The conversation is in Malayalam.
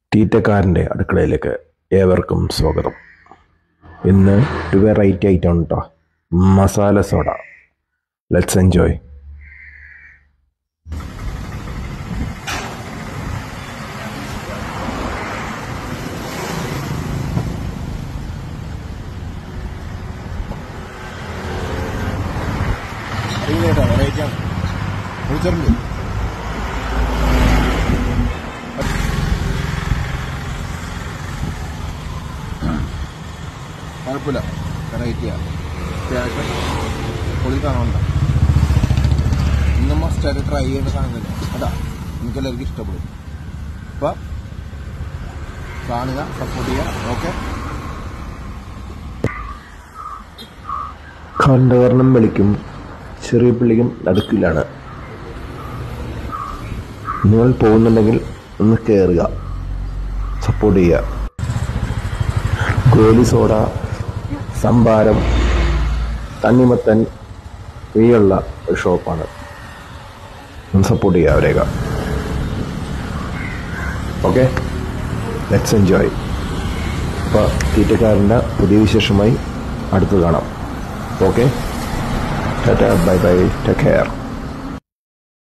തീറ്റക്കാരൻ്റെ അടുക്കളയിലേക്ക് ഏവർക്കും സ്വാഗതം ഇന്ന് ഒരു വെറൈറ്റി ഐറ്റം ആണ് കേട്ടോ മസാല സോഡ ലെറ്റ്സ് എൻജോയ് അറിയില്ലേട്ടാ വെറൈറ്റി ആണ് വിളിച്ചിട്ടുണ്ട് കുഴപ്പമില്ല വെറൈറ്റിയാണ് അത്യാവശ്യം പൊളി കാണണ്ട ഇന്ന് മസ്റ്റായിട്ട് ട്രൈ ചെയ്യേണ്ട സാധനം തന്നെ അതാ എനിക്ക് എല്ലാവർക്കും ഇഷ്ടപ്പെടും അപ്പൊ കാണുക സപ്പോർട്ട് ചെയ്യുക ഓക്കെ കണ്ടവർണം വിളിക്കും ചെറിയ പിള്ളിക്കും നടുക്കിലാണ് നിങ്ങൾ പോകുന്നുണ്ടെങ്കിൽ ഒന്ന് കയറുക സപ്പോർട്ട് ചെയ്യുക ഗോലി സോഡ സംഭാരം തണ്ണിമത്തൻ ഇവയുള്ള ഒരു ഷോപ്പാണ് ഒന്ന് സപ്പോർട്ട് ചെയ്യുക അവരെയൊക്കെ ഓക്കെ ലെറ്റ്സ് എൻജോയ് അപ്പോൾ തീറ്റക്കാരൻ്റെ പുതിയ വിശേഷമായി അടുത്ത് കാണാം okay tata bye bye take care